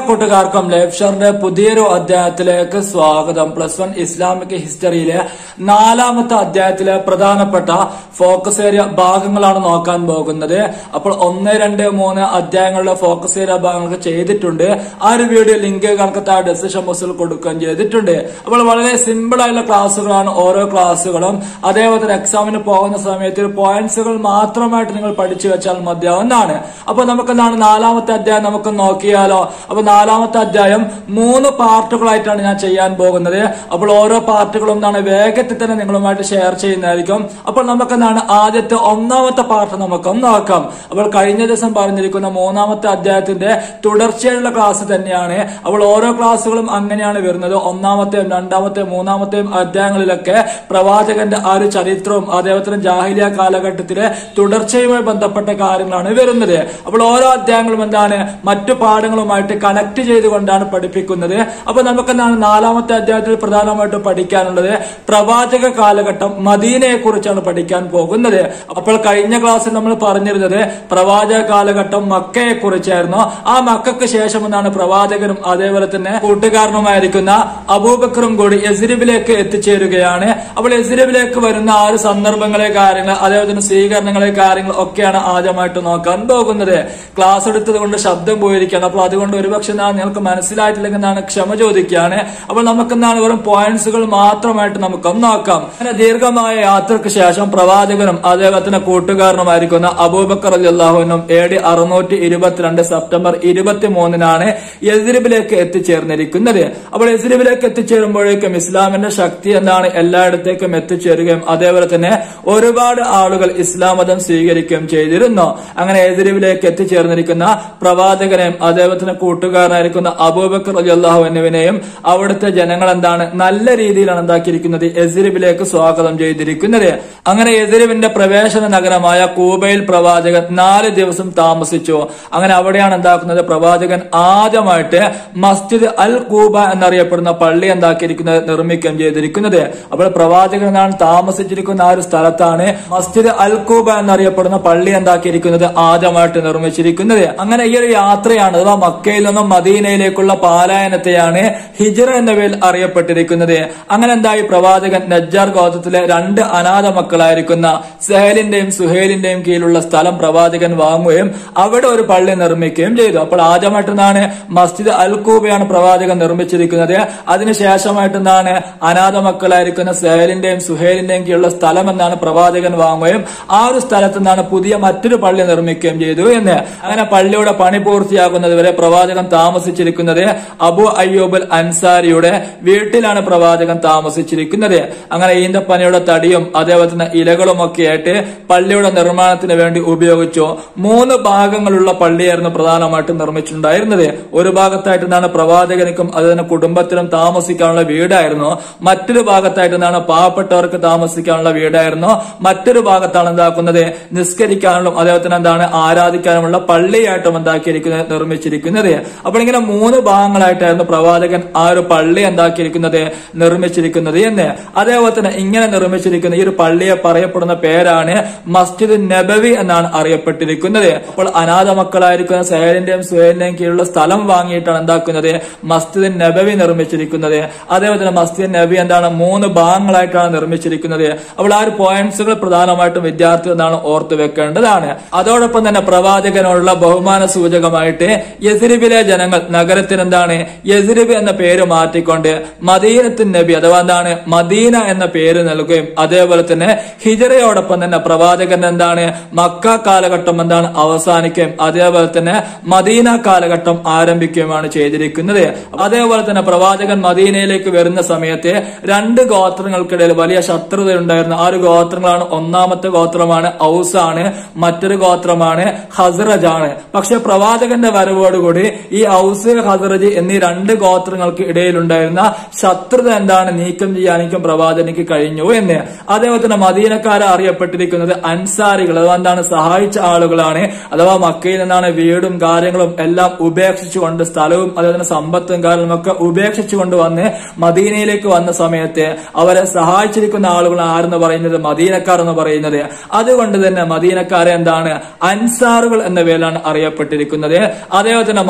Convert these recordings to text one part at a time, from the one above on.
കൂട്ടുകാർക്കും ലെഫ്ഷറിന്റെ പുതിയൊരു അധ്യായത്തിലേക്ക് സ്വാഗതം പ്ലസ് വൺ ഇസ്ലാമിക് ഹിസ്റ്ററിയിലെ നാലാമത്തെ അധ്യായത്തിലെ പ്രധാനപ്പെട്ട ഫോക്കസ് ഏരിയ ഭാഗങ്ങളാണ് നോക്കാൻ പോകുന്നത് അപ്പോൾ ഒന്ന് രണ്ട് മൂന്ന് അധ്യായങ്ങളുടെ ഫോക്കസ് ഏരിയ ഭാഗങ്ങൾ ചെയ്തിട്ടുണ്ട് ആ ഒരു വീഡിയോ ലിങ്ക് കണക്ക് താഴെ ഡിസിഷൻ ബോക്സിൽ കൊടുക്കുകയും ചെയ്തിട്ടുണ്ട് അപ്പോൾ വളരെ സിമ്പിൾ ആയിട്ടുള്ള ക്ലാസ്സുകളാണ് ഓരോ ക്ലാസ്സുകളും അതേപോലെ തന്നെ എക്സാമിന് പോകുന്ന സമയത്ത് പോയിന്റ്സുകൾ മാത്രമായിട്ട് നിങ്ങൾ പഠിച്ചു വെച്ചാൽ മതിയാവുന്നതാണ് അപ്പൊ നമുക്ക് എന്താണ് നാലാമത്തെ അധ്യായം നമുക്ക് നോക്കിയാലോ അപ്പൊ നാലാമത്തെ അധ്യായം മൂന്ന് പാർട്ടുകളായിട്ടാണ് ഞാൻ ചെയ്യാൻ പോകുന്നത് അപ്പോൾ ഓരോ പാർട്ടുകളും എന്താണ് വേഗത്തിൽ തന്നെ നിങ്ങളുമായിട്ട് ഷെയർ ചെയ്യുന്നതായിരിക്കും അപ്പോൾ നമുക്ക് എന്താണ് ആദ്യത്തെ ഒന്നാമത്തെ പാർട്ട് നമുക്ക് നോക്കാം അപ്പോൾ കഴിഞ്ഞ ദിവസം പറഞ്ഞിരിക്കുന്ന മൂന്നാമത്തെ അധ്യായത്തിന്റെ തുടർച്ചയായുള്ള ക്ലാസ് തന്നെയാണ് അപ്പോൾ ഓരോ ക്ലാസ്സുകളും അങ്ങനെയാണ് വരുന്നത് ഒന്നാമത്തെയും രണ്ടാമത്തെയും മൂന്നാമത്തെയും അധ്യായങ്ങളിലൊക്കെ പ്രവാചകന്റെ ആ ഒരു ചരിത്രവും അതേപോലെ ജാഹിലിയ കാലഘട്ടത്തിലെ തുടർച്ചയുമായി ബന്ധപ്പെട്ട കാര്യങ്ങളാണ് വരുന്നത് അപ്പോൾ ഓരോ അധ്യായങ്ങളും എന്താണ് മറ്റു പാഠങ്ങളുമായിട്ട് കണക്ട് ചെയ്തുകൊണ്ടാണ് പഠിപ്പിക്കുന്നത് അപ്പൊ നമുക്ക് എന്താണ് നാലാമത്തെ അധ്യായത്തിൽ പ്രധാനമായിട്ട് പഠിക്കാനുള്ളത് പ്രവാചക കാലഘട്ടം മദീനയെ കുറിച്ചാണ് പഠിക്കാൻ പോകുന്നത് അപ്പോൾ കഴിഞ്ഞ ക്ലാസ്സിൽ നമ്മൾ പറഞ്ഞിരുന്നത് പ്രവാചക കാലഘട്ടം മക്കയെ കുറിച്ചായിരുന്നു ആ മക്കൾക്ക് ശേഷം എന്നാണ് പ്രവാചകനും അതേപോലെ തന്നെ കൂട്ടുകാരനുമായിരിക്കുന്ന അബൂബക്കറും കൂടി എസിരിബിലേക്ക് എത്തിച്ചേരുകയാണ് അപ്പോൾ എസിരിബിലേക്ക് വരുന്ന ആ ഒരു സന്ദർഭങ്ങളെ കാര്യങ്ങൾ അതേപോലെ തന്നെ സ്വീകരണങ്ങളെ കാര്യങ്ങൾ ഒക്കെയാണ് ആദ്യമായിട്ട് നോക്കാൻ പോകുന്നത് ക്ലാസ് എടുത്തത് കൊണ്ട് ശബ്ദം പോയിരിക്കുകയാണ് അപ്പോൾ അതുകൊണ്ട് ഒരുപക്ഷെ ഞാൻ നിങ്ങൾക്ക് മനസ്സിലായിട്ടില്ലെങ്കിൽ എന്നാണ് ക്ഷമ ചോദിക്കുകയാണ് അപ്പോൾ നമുക്ക് എന്താണ് വെറും പോയിന്റ്സുകൾ മാത്രമായിട്ട് നമുക്ക് നോക്കാം അങ്ങനെ ദീർഘമായ യാത്രക്ക് ശേഷം പ്രവാചകനും അദ്ദേഹത്തിന്റെ കൂട്ടുകാരനുമായിരിക്കുന്ന അബൂബക്കർ അലി അള്ളാഹുവിനും എ ഡി അറുന്നൂറ്റി ഇരുപത്തിരണ്ട് സെപ്റ്റംബർ ഇരുപത്തി മൂന്നിനാണ് യസ്രിബിലേക്ക് എത്തിച്ചേർന്നിരിക്കുന്നത് അപ്പോൾ യസ്രിബിലേക്ക് എത്തിച്ചേരുമ്പോഴേക്കും ഇസ്ലാമിന്റെ ശക്തി എന്താണ് എല്ലായിടത്തേക്കും എത്തിച്ചേരുകയും അതേപോലെ തന്നെ ഒരുപാട് ആളുകൾ ഇസ്ലാം മതം സ്വീകരിക്കുകയും ചെയ്തിരുന്നു അങ്ങനെ എതിരിവിലേക്ക് എത്തിച്ചേർന്നിരിക്കുന്ന പ്രവാചകനെയും അദ്ദേഹത്തിന് കൂട്ടുകാരനായിരിക്കുന്ന അബൂബക്കർ അലി അള്ളാഹു എന്നിവനെയും അവിടുത്തെ ജനങ്ങൾ എന്താണ് നല്ല രീതിയിലാണ് എന്താക്കിയിരിക്കുന്നത് എസിരിബിലേക്ക് സ്വാഗതം ചെയ്തിരിക്കുന്നത് അങ്ങനെ എതിരിവിന്റെ പ്രവേശന നഗരമായ കൂബയിൽ പ്രവാചകൻ നാല് ദിവസം താമസിച്ചു അങ്ങനെ അവിടെയാണ് എന്താക്കുന്നത് പ്രവാചകൻ ആദ്യമായിട്ട് മസ്ജിദ് അൽ കൂബ എന്നറിയപ്പെടുന്ന പള്ളി എന്താക്കിയിരിക്കുന്നത് നിർമ്മിക്കുകയും ചെയ്തിരിക്കുന്നത് അപ്പോൾ പ്രവാചകൻ എന്നാണ് താമസിച്ചിരിക്കുന്ന ആ ഒരു സ്ഥലത്താണ് മസ്ജിദ് അൽ കൂബ എന്നറിയപ്പെടുന്ന പള്ളി എന്താക്കിയിരിക്കുന്നത് ആദ്യമായിട്ട് നിർമ്മിച്ചിരിക്കുന്നത് അങ്ങനെ ഈ ഒരു യാത്രയാണ് അഥവാ മക്കയിൽ നിന്നും മദീനയിലേക്കുള്ള പാലായനത്തെയാണ് ഹിജറ എന്ന പേരിൽ അറിയപ്പെട്ടിരിക്കുന്നത് അങ്ങനെ എന്തായി പ്രവാചകൻ നജ്ജാർ ഗോത്രത്തിലെ രണ്ട് അനാഥ മക്കളായിരിക്കുന്ന സെഹലിന്റെയും സുഹേലിന്റെയും കീഴിലുള്ള സ്ഥലം പ്രവാചകൻ വാങ്ങുകയും അവിടെ ഒരു പള്ളി നിർമ്മിക്കുകയും ചെയ്തു അപ്പോൾ ആദ്യമായിട്ട് എന്താണ് മസ്ജിദ് അൽ കൂബയാണ് പ്രവാചകൻ നിർമ്മിച്ചിരിക്കുന്നത് അതിനുശേഷമായിട്ട് എന്താണ് അനാഥ മക്കളായിരിക്കുന്ന സെഹലിന്റെയും സുഹേലിന്റെയും കീഴിലുള്ള സ്ഥലം എന്നാണ് പ്രവാചകൻ വാങ്ങുകയും ആ ഒരു സ്ഥലത്ത് നിന്നാണ് പുതിയ മറ്റൊരു പള്ളി നിർമ്മിക്കുകയും ചെയ്തു എന്ന് അങ്ങനെ പള്ളിയുടെ പണി പൂർത്തിയാകുന്നത് വരെ പ്രവാചകൻ താമസിച്ചിരിക്കുന്നത് അബു അയ്യൂബുൽ അൻസാരിയുടെ വീട്ടിലാണ് പ്രവാചകൻ താമസിച്ചിരിക്കുന്നത് അങ്ങനെ ഈന്തപ്പനയുടെ തടിയും അതേപോലെ തന്നെ ഇലകളും ഒക്കെ ആയിട്ട് പള്ളിയുടെ നിർമ്മാണത്തിന് വേണ്ടി ഉപയോഗിച്ചു മൂന്ന് ഭാഗങ്ങളുള്ള പള്ളിയായിരുന്നു പ്രധാനമായിട്ടും നിർമ്മിച്ചിട്ടുണ്ടായിരുന്നത് ഒരു ഭാഗത്തായിട്ട് നിന്നാണ് പ്രവാചകനിക്കും അതുതന്നെ കുടുംബത്തിനും താമസിക്കാനുള്ള വീടായിരുന്നു മറ്റൊരു ഭാഗത്തായിട്ട് നിന്നാണ് പാവപ്പെട്ടവർക്ക് താമസിക്കാനുള്ള വീടായിരുന്നു മറ്റൊരു ഭാഗത്താണ് എന്താക്കുന്നത് നിസ്കരിക്കാനുള്ള അതേപോലെ തന്നെ എന്താണ് ആരാധിക്കാനുമുള്ള പള്ളിയായിട്ടും എന്താക്കിയിരിക്കുന്നത് നിർമ്മിച്ചിരിക്കുന്നത് അപ്പോൾ ഇങ്ങനെ മൂന്ന് ഭാഗങ്ങളായിട്ടായിരുന്നു പ്രവാചകൻ ആ ഒരു പള്ളി എന്താക്കിയിരിക്കുന്നത് നിർമ്മിച്ചിരിക്കുന്നത് എന്ന് അതേപോലെ തന്നെ ഇങ്ങനെ നിർമ്മിച്ചിരിക്കുന്ന ഈ ഒരു പള്ളിയെ പറയപ്പെടുന്ന പേരാണ് മസ്ജിദ് നബവി എന്നാണ് അറിയപ്പെട്ടിരിക്കുന്നത് അപ്പോൾ അനാഥ മക്കളായിരിക്കുന്ന സഹലിന്റെയും സുഹേലിന്റെയും കീഴിലുള്ള സ്ഥലം വാങ്ങിയിട്ടാണ് എന്താക്കുന്നത് മസ്ജിദ് നബവി നിർമ്മിച്ചിരിക്കുന്നത് അതേപോലെ തന്നെ മസ്ജിദ് നബി എന്താണ് മൂന്ന് ഭാഗങ്ങളായിട്ടാണ് നിർമ്മിച്ചിരിക്കുന്നത് അപ്പോൾ ആ ഒരു പോയിന്റ്സുകൾ പ്രധാനമായിട്ടും വിദ്യാർത്ഥി എന്നാണ് ഓർത്തു വെക്കേണ്ടതാണ് അതോടൊപ്പം തന്നെ പ്രവാചകനോടുള്ള ബഹുമാന സൂചകമായിട്ട് യസിരിബിലെ ജനങ്ങൾ നഗരത്തിന് എന്താണ് യസിരിബ് എന്ന പേര് മാറ്റിക്കൊണ്ട് മദീനത്തിൻ നബി അഥവാ എന്താണ് മദീന എന്ന പേര് നൽകുകയും അതേപോലെ തന്നെ ഹിജറയോടൊപ്പം തന്നെ പ്രവാചകൻ എന്താണ് മക്ക കാലഘട്ടം എന്താണ് അവസാനിക്കുകയും അതേപോലെ തന്നെ മദീന കാലഘട്ടം ആരംഭിക്കുകയുമാണ് ചെയ്തിരിക്കുന്നത് അതേപോലെ തന്നെ പ്രവാചകൻ മദീനയിലേക്ക് വരുന്ന സമയത്ത് രണ്ട് ഗോത്രങ്ങൾക്കിടയിൽ വലിയ ശത്രുത ഉണ്ടായിരുന്നു ആ ഒരു ഗോത്രങ്ങളാണ് ഒന്നാമത്തെ ഗോത്രമാണ് ഔസാണ് മറ്റൊരു ഗോത്രമാണ് ഹസ്റജ് ആണ് പക്ഷെ പ്രവാചകന്റെ വരവോടുകൂടി ഈ ഔസ് ഹസ്റജ് എന്നീ രണ്ട് ഗോത്രങ്ങൾക്ക് ഇടയിലുണ്ടായിരുന്ന ശത്രുത എന്താണ് നീക്കം ചെയ്യാനിക്കും പ്രവാചകനിക്ക് കഴിഞ്ഞു എന്ന് അതേപോലെ തന്നെ മദീനക്കാരെ അറിയപ്പെട്ടിരിക്കുന്നത് അൻസാരികൾ അഥവാ എന്താണ് സഹായിച്ച ആളുകളാണ് അഥവാ മക്കയിൽ നിന്നാണ് വീടും കാര്യങ്ങളും എല്ലാം ഉപേക്ഷിച്ചുകൊണ്ട് സ്ഥലവും അതേപോലെ തന്നെ സമ്പത്തും കാര്യങ്ങളും ഒക്കെ ഉപേക്ഷിച്ചുകൊണ്ട് വന്ന് മദീനയിലേക്ക് വന്ന സമയത്ത് അവരെ സഹായിച്ചിരിക്കുന്ന ആളുകൾ ആരെന്ന് പറയുന്നത് മദീനക്കാർ എന്ന് പറയുന്നത് അതുകൊണ്ട് തന്നെ മദീനക്കാരെ എന്താണ് അൻസാറുകൾ എന്ന പേരിലാണ് അറിയപ്പെട്ടിരിക്കുന്നത് അതേപോലെ തന്നെ മക്കയിൽ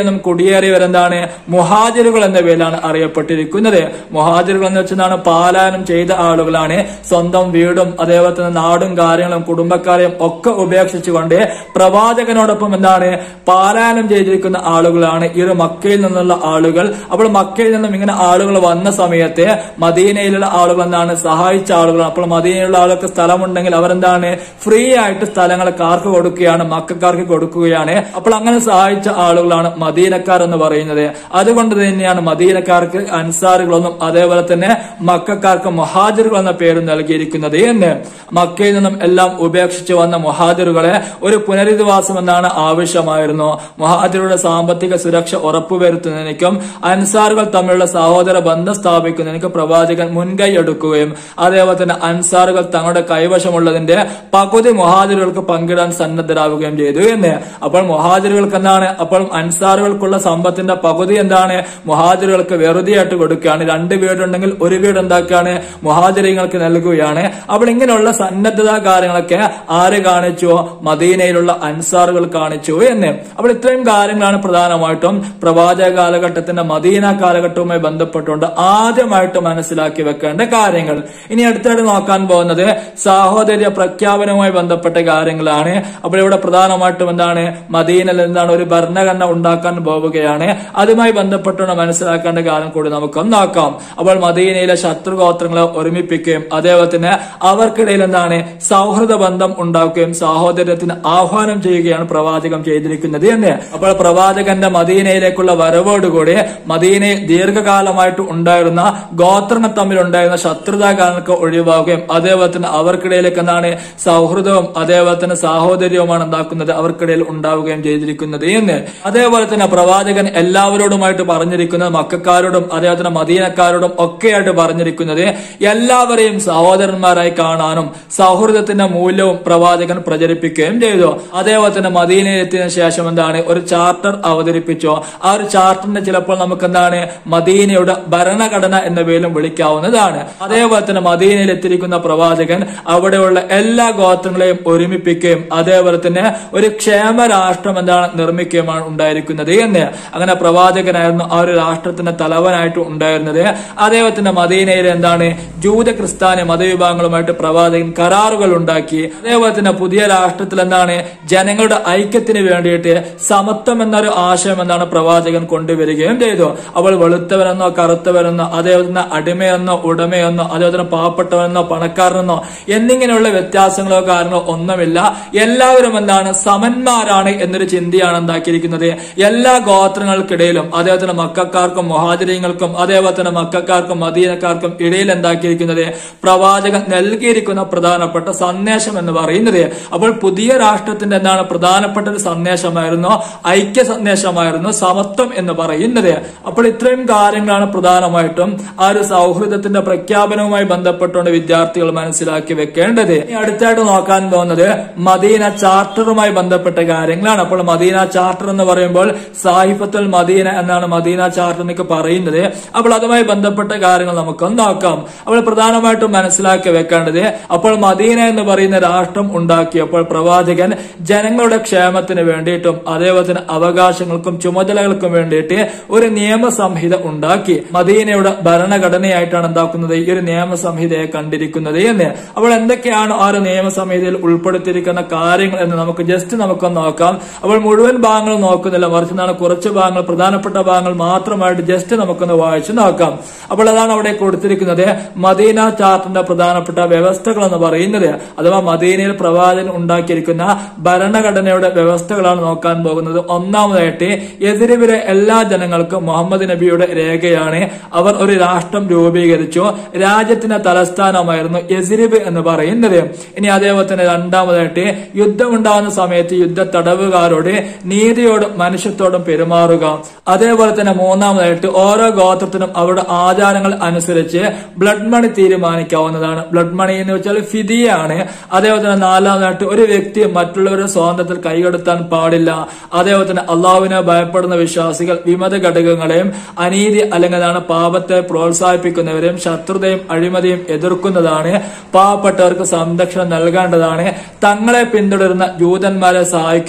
നിന്നും കുടിയേറിയവരെന്താണ് മുഹാജിറുകൾ എന്ന പേരിലാണ് അറിയപ്പെട്ടിരിക്കുന്നത് മുഹാജിറുകൾ എന്ന് വെച്ചെന്താണ് പാലായനം ചെയ്ത ആളുകളാണ് സ്വന്തം വീടും അതേപോലെ തന്നെ നാടും കാര്യങ്ങളും കുടുംബക്കാരെയും ഒക്കെ ഉപേക്ഷിച്ചുകൊണ്ട് പ്രവാചകനോടൊപ്പം എന്താണ് പാലായനം ചെയ്തിരിക്കുന്ന ആളുകളാണ് ഈ ഒരു മക്കയിൽ നിന്നുള്ള ആളുകൾ അപ്പോൾ മക്കയിൽ നിന്നും ഇങ്ങനെ ആളുകൾ വന്ന സമയത്ത് മദീനയിലുള്ള ആളുകൾ എന്താണ് സഹായിച്ച ആളുകളാണ് അപ്പോൾ മദീനയിലുള്ള ആളുകൾക്ക് സ്ഥലമുണ്ടെങ്കിൽ അവരെന്താണ് ഫ്രീ ആയിട്ട് സ്ഥലങ്ങൾ കാർക്ക് കൊടുക്കുകയാണ് മക്കാർക്ക് കൊടുക്കുകയാണ് അപ്പോൾ അങ്ങനെ സഹായിച്ച ആളുകളാണ് മദീനക്കാർ എന്ന് പറയുന്നത് അതുകൊണ്ട് തന്നെയാണ് മദീനക്കാർക്ക് അൻസാറുകളൊന്നും അതേപോലെ തന്നെ മക്കാർക്ക് മൊഹാജിറുകൾ എന്ന പേര് നൽകിയിരിക്കുന്നത് എന്ന് മക്കയിൽ നിന്നും എല്ലാം ഉപേക്ഷിച്ച് വന്ന മൊഹാജിറുകളെ ഒരു പുനരധിവാസം എന്നാണ് ആവശ്യമായിരുന്നു മൊഹാജിറുടെ സാമ്പത്തിക സുരക്ഷ ഉറപ്പുവരുത്തുന്നതിനും അൻസാറുകൾ തമ്മിലുള്ള സഹോദര ബന്ധം സ്ഥാപിക്കുന്നതിനും പ്രവാചകൻ മുൻകൈ എടുക്കുകയും അതേപോലെ തന്നെ അൻസാറുകൾ തങ്ങളുടെ കൈവശമുള്ളതിന്റെ പകുതി മൊഹാജിറുകൾക്ക് പങ്കിടാൻ സന്നദ്ധരാവുകയും ചെയ്തു എന്ന് അപ്പോൾ മൊഹാജിറുകൾക്ക് എന്താണ് അപ്പോൾ അൻസാറുകൾക്കുള്ള സമ്പത്തിന്റെ പകുതി എന്താണ് മൊഹാജിറുകൾക്ക് വെറുതെയായിട്ട് കൊടുക്കുകയാണ് രണ്ട് വീടുണ്ടെങ്കിൽ ഒരു വീട് എന്താക്കുകയാണ് മൊഹാജിറിങ്ങൾക്ക് നൽകുകയാണ് അപ്പോൾ ഇങ്ങനെയുള്ള സന്നദ്ധതാ കാര്യങ്ങളൊക്കെ ആര് കാണിച്ചു മദീനയിലുള്ള അൻസാറുകൾ കാണിച്ചു എന്ന് അപ്പോൾ ഇത്രയും കാര്യങ്ങളാണ് പ്രധാനമായിട്ടും പ്രവാചക കാലഘട്ടത്തിന്റെ മദീന കാലഘട്ടവുമായി ബന്ധപ്പെട്ടുകൊണ്ട് ആദ്യമായിട്ട് മനസ്സിലാക്കി വെക്കേണ്ട കാര്യങ്ങൾ ഇനി അടുത്തായിട്ട് നോക്കാൻ പോകുന്നത് സാഹോദര്യ പ്രഖ്യാപനവുമായി ബന്ധപ്പെട്ട കാര്യങ്ങളാണ് അപ്പോൾ ഇവിടെ പ്രധാനമായിട്ടും എന്താണ് മദീനയിൽ എന്താണ് ഒരു ഭരണഘടന ഉണ്ടാക്കാൻ പോവുകയാണ് അതുമായി ബന്ധപ്പെട്ടുകൊണ്ട് മനസ്സിലാക്കേണ്ട കാര്യം കൂടി നമുക്ക് നോക്കാം അപ്പോൾ മദീനയിലെ ശത്രുഗോത്രങ്ങളെ ഒരുമിപ്പിക്കുകയും അതേപോലെ തന്നെ അവർക്കിടയിൽ എന്താണ് സൗഹൃദ ബന്ധം ഉണ്ടാക്കുകയും സാഹോദര്യത്തിന് ആഹ്വാനം ചെയ്യുകയാണ് പ്രവാചകം ചെയ്തിരിക്കുന്നത് എന്ന് അപ്പോൾ പ്രവാചകന്റെ മദീനയിലേക്കുള്ള വരവോടുകൂടി മദീനയിൽ ദീർഘകാലമായിട്ട് ഉണ്ടായിരുന്ന ഗോത്രങ്ങൾ തമ്മിൽ ഉണ്ടായിരുന്ന ശത്രുതാ കാരണങ്ങൾ ഒഴിവാക്കുകയും അതേപോലെ തന്നെ അവർക്കിടയിലേക്ക് എന്താണ് സൗഹൃദവും അതേപോലെ തന്നെ സാഹോദര്യവുമാണ് ഉണ്ടാക്കുന്നത് അവർക്കിടയിൽ ഉണ്ടാവുകയും ചെയ്തിരിക്കുന്നത് എന്ന് അതേപോലെ തന്നെ പ്രവാചകൻ എല്ലാവരോടുമായിട്ട് പറഞ്ഞിരിക്കുന്നത് മക്കാരോടും അതേപോലെ തന്നെ മദീനക്കാരോടും ഒക്കെയായിട്ട് പറഞ്ഞിരിക്കുന്നത് എല്ലാവരെയും സഹോദരന്മാരായി കാണാനും സൗഹൃദത്തിന്റെ മൂല്യവും പ്രവാചകൻ പ്രചരിപ്പിക്കുകയും ചെയ്തു അതേപോലെ തന്നെ മദീനയിൽ എത്തിയതിനു ശേഷം എന്താണ് ഒരു ചാർട്ടർ അവതരിപ്പിച്ചു ആ ഒരു ചാർട്ടറിനെ ചിലപ്പോൾ നമുക്ക് എന്താണ് മദീനയുടെ ഭരണഘടന എന്ന പേരിലും വിളിക്കാവുന്നതാണ് അതേപോലെ തന്നെ മദീനയിൽ എത്തിയിരിക്കുന്ന പ്രവാചകൻ അവിടെയുള്ള എല്ലാ ഗോത്രങ്ങളെയും ഒരുമിപ്പിക്കുകയും അതേപോലെ തന്നെ ഒരു ക്ഷേമ രാഷ്ട്രം എന്താണ് നിർമ്മിക്കുകയുമാണ് ഉണ്ടായിരിക്കുന്നത് എന്ന് അങ്ങനെ പ്രവാചകനായിരുന്നു ആ ഒരു രാഷ്ട്രത്തിന്റെ തലവനായിട്ട് ഉണ്ടായിരുന്നത് അതേപോലെ തന്നെ മദീനയിൽ എന്താണ് ജൂത ക്രിസ്ത്യാനി മതവിഭാഗങ്ങളുമായിട്ട് പ്രവാചകൻ കരാറുകൾ ഉണ്ടാക്കി അതേപോലെ തന്നെ പുതിയ രാഷ്ട്രത്തിൽ എന്താണ് ജനങ്ങളുടെ ഐക്യത്തിന് വേണ്ടിയിട്ട് സമത്വം എന്നൊരു ആശയം എന്താണ് പ്രവാചകൻ കൊണ്ടുവരികയും ചെയ്തു അപ്പോൾ വെളുത്തവനെന്നോ കറുത്തവനെന്നോ അതേപോലെ തന്നെ അടിമയെന്നോ ഉടമയെന്നോ അതേപോലെ തന്നെ പാവപ്പെട്ടവനെന്നോ പണക്കാരനെന്നോ എന്നിങ്ങനെയുള്ള വ്യത്യാസങ്ങളോ കാരണങ്ങളോ ഒന്നുമില്ല എല്ലാവരും എന്താണ് സമന്മാരാണ് എന്നൊരു ചിന്തയാണ് എന്താക്കിയിരിക്കുന്നത് എല്ലാ ഗോത്രങ്ങൾക്കിടയിലും അതേപോലെ തന്നെ മക്കാർക്കും മൊഹാചര്യങ്ങൾക്കും അതേപോലെ തന്നെ മക്കാർക്കും മദീനക്കാർക്കും ഇടയിൽ എന്താക്കിയിരിക്കുന്നത് പ്രവാചകൻ നൽകിയിരിക്കുന്ന പ്രധാനപ്പെട്ട സന്ദേശം എന്ന് പറയുന്നത് അപ്പോൾ പുതിയ രാഷ്ട്രത്തിന്റെ എന്താണ് പ്രധാനപ്പെട്ട ഒരു സന്ദേശമായിരുന്നു ഐക്യ സന്ദേശമായിരുന്നു സമത്വം എന്ന് പറയുന്നത് അപ്പോൾ ഇത്രയും കാര്യങ്ങളാണ് പ്രധാനമായിട്ടും ആ ഒരു സൗഹൃദത്തിന്റെ പ്രഖ്യാപനവുമായി ബന്ധപ്പെട്ടുകൊണ്ട് വിദ്യാർത്ഥികൾ മനസ്സിലാക്കി വെക്കേണ്ടത് ഇനി അടുത്തായിട്ട് നോക്കാൻ പോകുന്നത് മദീന ചാർട്ടറുമായി ബന്ധപ്പെട്ട കാര്യങ്ങളാണ് അപ്പോൾ മദീന ചാർട്ടർ എന്ന് പറയുമ്പോൾ സാഹിഫത്തുൽ മദീന എന്നാണ് മദീന ചാർട്ടർ എന്നൊക്കെ പറയുന്നത് അപ്പോൾ അതുമായി ബന്ധപ്പെട്ട കാര്യങ്ങൾ നമുക്ക് നോക്കാം അപ്പോൾ പ്രധാനമായിട്ടും മനസ്സിലാക്കി വെക്കേണ്ടത് അപ്പോൾ മദീന എന്ന് പറയുന്ന രാഷ്ട്രം ഉണ്ടാക്കിയപ്പോൾ പ്രവാചകൻ ജനങ്ങളുടെ ക്ഷേമത്തിന് വേണ്ടിയിട്ടും അതേപോലെ തന്നെ അവകാശങ്ങൾക്കും ചുമതലകൾക്കും വേണ്ടിയിട്ട് ഒരു നിയമസംഹിത ഉണ്ടാക്കി മദീനയുടെ ഭരണഘടനയായിട്ടാണ് എന്താക്കുന്നത് ഈ ഒരു നിയമസംഹിതയെ കണ്ടിരിക്കുന്നത് എന്ന് അപ്പോൾ എന്തൊക്കെയാണ് ആ ഒരു നിയമസംഹിതയിൽ ഉൾപ്പെടുത്തിയിരിക്കുന്ന കാര്യങ്ങൾ എന്ന് നമുക്ക് ജസ്റ്റ് നമുക്ക് നോക്കാം അപ്പോൾ മുഴുവൻ ഭാഗങ്ങൾ നോക്കുന്നില്ല മറിച്ച് എന്താണ് കുറച്ച് ഭാഗങ്ങൾ പ്രധാനപ്പെട്ട ഭാഗങ്ങൾ മാത്രമായിട്ട് ജസ്റ്റ് നമുക്കൊന്ന് വായിച്ചു നോക്കാം അപ്പോൾ അതാണ് അവിടെ കൊടുത്തിരിക്കുന്നത് മദീന ചാർട്ടിന്റെ പ്രധാനപ്പെട്ട വ്യവസ്ഥകൾ എന്ന് പറയുന്നത് അഥവാ മദീനയിൽ പ്രവാചകൻ ഉണ്ടാക്കിയിരിക്കുന്ന ഭരണഘടനയുടെ വ്യവസ്ഥകളാണ് നോക്കാൻ പോകുന്നത് ഒന്നാമതായിട്ട് എതിരിവിലെ എല്ലാ ജനങ്ങൾക്കും മുഹമ്മദ് നബിയുടെ രേഖയാണ് അവർ ഒരു രാഷ്ട്രം രൂപീകരിച്ചു രാജ്യത്തിന്റെ തലസ്ഥാനമായിരുന്നു എസിരിബ് എന്ന് പറയുന്നത് ഇനി അതേപോലെ തന്നെ രണ്ടാമതായിട്ട് യുദ്ധമുണ്ടാകുന്ന സമയത്ത് യുദ്ധ തടവുകാരോട് നീതിയോടും മനുഷ്യത്തോടും പെരുമാറുക അതേപോലെ തന്നെ മൂന്നാമതായിട്ട് ഓരോ ഗോത്രത്തിനും അവരുടെ ആചാരങ്ങൾ അനുസരിച്ച് ബ്ലഡ് മണി തീരുമാനിക്കാവുന്നതാണ് ബ്ലഡ് മണി എന്ന് വെച്ചാൽ ഫിദിയാണ് അതേപോലെ തന്നെ നാലാമതായിട്ട് ഒരു വ്യക്തി മറ്റുള്ളവരുടെ സ്വാതന്ത്ര്യത്തിൽ കൈകടത്താൻ പാടില്ല അതേപോലെ തന്നെ അള്ളാഹുവിനെ ഭയപ്പെടുന്ന വിശ്വാസികൾ വിമത ഘടകങ്ങളെയും അനീതി അല്ലെങ്കിൽ എന്താണ് പാപത്തെ പ്രോത്സാഹിപ്പിക്കുന്നവരെയും ശത്രുതയും അഴിമതിയും എതിർക്കുന്നതാണ് പാവപ്പെട്ടവർക്ക് സംരക്ഷണം നൽകേണ്ടതാണ് തങ്ങളെ പിന്തുടരുന്ന ജൂതന്മാരെ സഹായിക്കുകയും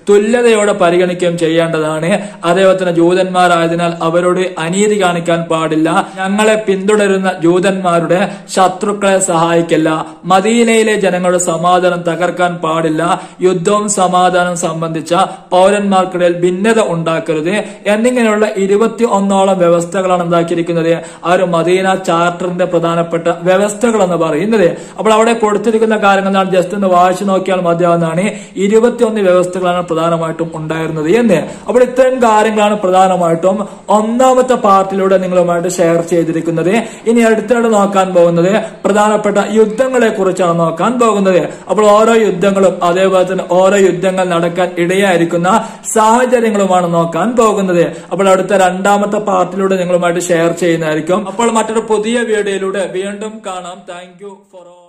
തുല്യതയോടെ പരിഗണിക്കുകയും ചെയ്യേണ്ടതാണ് അതേപോലെ തന്നെ ജൂതന്മാരായതിനാൽ അവരോട് അനീതി കാണിക്കാൻ പാടില്ല ഞങ്ങളെ പിന്തുടരുന്ന ജൂതന്മാരുടെ ശത്രുക്കളെ സഹായിക്കില്ല മദീനയിലെ ജനങ്ങളുടെ സമാധാനം തകർക്കാൻ പാടില്ല യുദ്ധവും സമാധാനവും സംബന്ധിച്ച പൗരന്മാർക്കിടയിൽ ഭിന്നത ഉണ്ടാക്കരുത് എന്നിങ്ങനെയുള്ള ഇരുപത്തി ഒന്നോളം വ്യവസ്ഥകളാണ് എന്താക്കിയിരിക്കുന്നത് ആ ഒരു മദീന ചാർട്ടറിന്റെ പ്രധാനപ്പെട്ട വ്യവസ്ഥകൾ എന്ന് പറയുന്നത് അപ്പോൾ അവിടെ കൊടുത്തിരിക്കുന്ന കാര്യങ്ങളാണ് ജസ്റ്റ് ഒന്ന് വായിച്ചു നോക്കിയാൽ മതിയാവുന്നതാണ് ഇരുപത്തിയൊന്ന് വ്യവസ്ഥകളാണ് പ്രധാനമായിട്ടും ഉണ്ടായിരുന്നത് എന്ന് അപ്പോൾ ഇത്തരം കാര്യങ്ങളാണ് പ്രധാനമായിട്ടും ഒന്നാമത്തെ പാർട്ടിലൂടെ നിങ്ങളുമായിട്ട് ഷെയർ ചെയ്തിരിക്കുന്നത് ഇനി അടുത്തായിട്ട് നോക്കാൻ പോകുന്നത് പ്രധാനപ്പെട്ട യുദ്ധങ്ങളെ കുറിച്ചാണ് നോക്കാൻ പോകുന്നത് അപ്പോൾ ഓരോ യുദ്ധങ്ങളും അതേപോലെ തന്നെ ഓരോ യുദ്ധങ്ങൾ നടക്കാൻ ഇടയായിരിക്കുന്ന സാഹചര്യങ്ങളുമാണ് നോക്കാൻ പോകുന്നത് അപ്പോൾ അടുത്ത രണ്ടാമത്തെ പാർട്ടിലൂടെ നിങ്ങളുമായിട്ട് ഷെയർ ചെയ്യുന്നതായിരിക്കും അപ്പോൾ മറ്റൊരു പുതിയ വീഡിയോയിലൂടെ വീണ്ടും കാണാം താങ്ക് യു ഫോർ ഓൾ